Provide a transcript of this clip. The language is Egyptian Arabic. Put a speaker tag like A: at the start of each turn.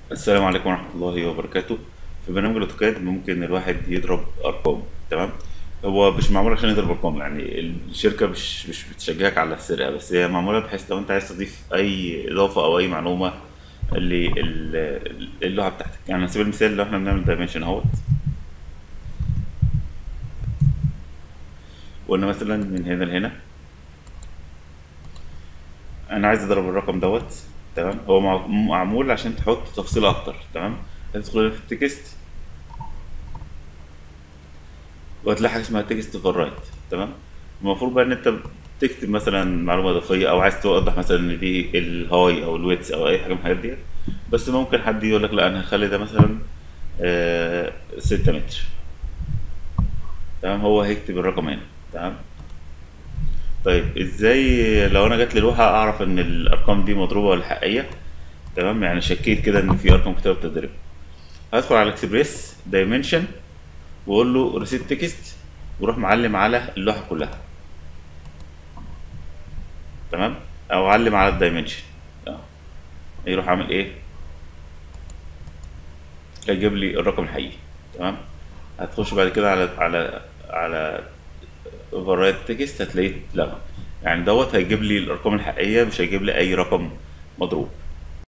A: السلام عليكم ورحمة الله وبركاته في برنامج الاوتوكاد ممكن الواحد يضرب أرقام تمام هو مش معمول عشان يضرب أرقام يعني الشركة مش مش بتشجعك على السرقة بس هي معمولة بحيث لو أنت عايز تضيف أي إضافة أو أي معلومة للوحة بتاعتك يعني على سبيل المثال لو احنا بنعمل دايمنشن اهوت وقلنا مثلا من هنا لهنا انا عايز اضرب الرقم دوت تمام هو مع- معمول عشان تحط تفصيل اكتر تمام هتدخل في التكست وهتلاقي حاجه اسمها تكست فور رايت تمام المفروض بقى ان انت تكتب مثلا معلومه اضافيه او عايز توضح مثلا ان دي الهاي او الويتس او اي حاجه من الحاجات ديت بس ممكن حد يقول لك لا انا هخلي ده مثلا آه 6 متر تمام هو هيكتب الرقم هنا تمام طيب ازاي لو انا جات لي لوحه اعرف ان الارقام دي مضروبه ولا حقيقيه تمام يعني شكيت كده ان في ارقام كتير بتتضرب هدخل على اكسبريس دايمنشن واقول له ريسيت تكست واروح معلم على اللوحه كلها تمام او علم على الدايمنشن اه يروح عامل ايه هيجيب لي الرقم الحقيقي تمام هتخش بعد كده على على على فرايت تكست هتلاقيه اتلغى يعني دوت هيجيب لي الارقام الحقيقيه مش هيجيب لي اي رقم مضروب